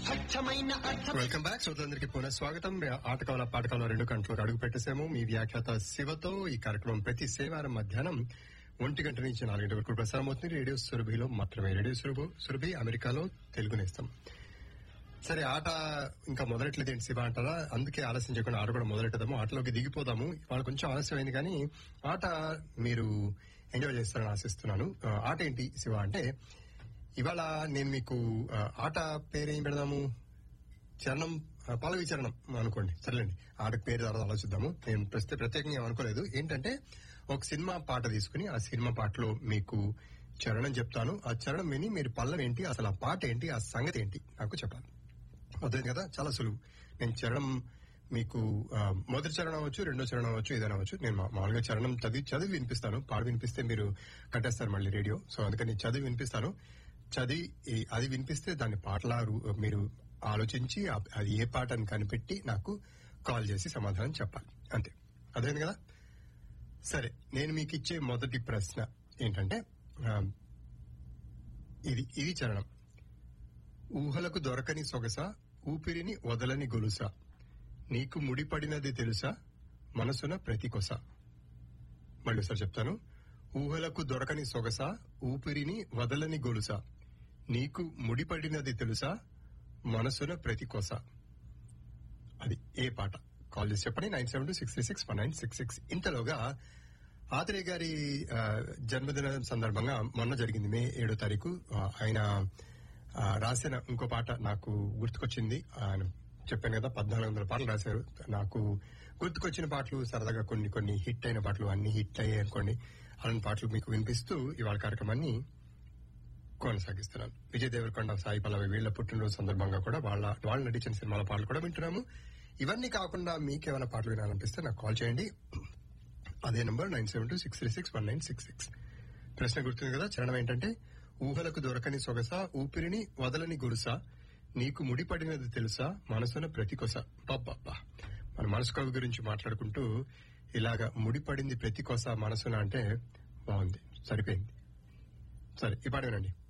స్వచ్ఛమైన అర్థం welcome back శ్రోతలందరికీ పునః స్వాగతం ఆటకాల పాటకాల రెండు గంటలకు అడుగు పెట్టేశాము మీ వ్యాఖ్యాత శివతో ఈ కార్యక్రమం ప్రతి శనివారం మధ్యాహ్నం ఒంటి గంట నుంచి నాలుగు గంటల వరకు ప్రసారం అవుతుంది రేడియో సురభిలో మాత్రమే రేడియో సురభి సురభి అమెరికాలో తెలుగు నేస్తాం సరే ఆట ఇంకా మొదలెట్లేదు ఏంటి శివ అంటారా అందుకే ఆలస్యం చేయకుండా ఆట కూడా మొదలెట్టదాము ఆటలోకి దిగిపోదాము ఇవాళ కొంచెం ఆలస్యమైంది కానీ ఆట మీరు ఎంజాయ్ చేస్తారని ఆశిస్తున్నాను ఆ, ఆట ఏంటి శివ అంటే ఇవాళ నేను మీకు ఆ, ఆట పేరేం పెడదాము చరణం ఆ, పల్లవి చరణం అనుకోండి సర్లేండి ఆటకు పేరు తర్వాత ఆలోచిద్దాము నేను ప్రస్తుతం ప్రత్యేకంగా ఏం అనుకోలేదు ఏంటంటే ఒక సినిమా పాట తీసుకుని ఆ సినిమా పాటలో మీకు చరణం చెప్తాను ఆ చరణం విని మీరు పల్లవి ఏంటి అసలు ఆ పాట ఏంటి ఆ సంగతి ఏంటి నాకు చెప్పాలి అర్థమైంది కదా చాలా సులువు నేను చరణం మీకు ఆ, మొదటి చరణం అవ్వచ్చు రెండో చరణం అవ్వచ్చు ఏదైనా అవ్వచ్చు నేను మా- మామూలుగా చరణం చదివి చదివి వినిపిస్తాను పాడు వినిపిస్తే మీరు కట్టేస్తారు మళ్ళీ రేడియో సో అందుకని నేను చదివి వినిపిస్తాను చదివి ఈ- అది వినిపిస్తే దాన్ని పాటలా రు- మీరు ఆలోచించి ఆ- అది ఏ పాట అని కనిపెట్టి నాకు కాల్ చేసి సమాధానం చెప్పాలి అంతే అర్థమైంది కదా సరే నేను మీకు ఇచ్చే మొదటి ప్రశ్న ఏంటంటే ఆ, ఇది ఇది చరణం ఊహలకు దొరకని సొగస ఊపిరిని వదలని గొలుస నీకు ముడిపడినది తెలుసా మనసున ప్రతి కొస మళ్ళీ ఒకసారి చెప్తాను ఊహలకు దొరకని సొగస ఊపిరిని వదలని గొలుస నీకు ముడిపడినది తెలుసా మనసున ప్రతి కొస అది ఏ పాట కాల్ చేసి చెప్పండి nine seven two six three six one nine six six ఇంతలోగా ఆత్రేయ గారి ఆ, జన్మదిన సందర్భంగా మొన్న జరిగింది మే ఏడో తారీఖు ఆ, ఆయన ఆ, రాసిన ఇంకో పాట నాకు గుర్తుకొచ్చింది ఆయన చెప్పాను కదా పద్నాలుగు వందల పాటలు రాశారు నాకు గుర్తుకొచ్చిన పాటలు సరదాగా కొన్ని కొన్ని హిట్ అయిన పాటలు అన్ని హిట్ అయ్యాయి అనుకోండి అలాంటి పాటలు మీకు వినిపిస్తూ ఇవాళ కార్యక్రమాన్ని కొనసాగిస్తున్నాను విజయ్ దేవరకొండ సాయి పల్లవి వీళ్ల పుట్టినరోజు సందర్భంగా కూడా వాళ్ళ వాళ్ళు నటించిన సినిమాల పాటలు కూడా వింటున్నాము ఇవన్నీ కాకుండా మీకేమైనా పాటలు వినాలనిపిస్తే నాకు కాల్ చేయండి అదే number nine seven two six three six one nine six six ప్రశ్న గుర్తుంది కదా చరణం ఏంటంటే ఊహలకు దొరకని సొగస ఊపిరిని వదలని గొలుస నీకు ముడిపడినది తెలుసా మనసున ప్రతి కొస పబ్బబ్బా మన మనసు కవి గురించి మాట్లాడుకుంటూ ఇలాగా ముడిపడింది ప్రతి కొస మనసున అంటే బాగుంది సరిపోయింది సరే ఈ పాట వినండి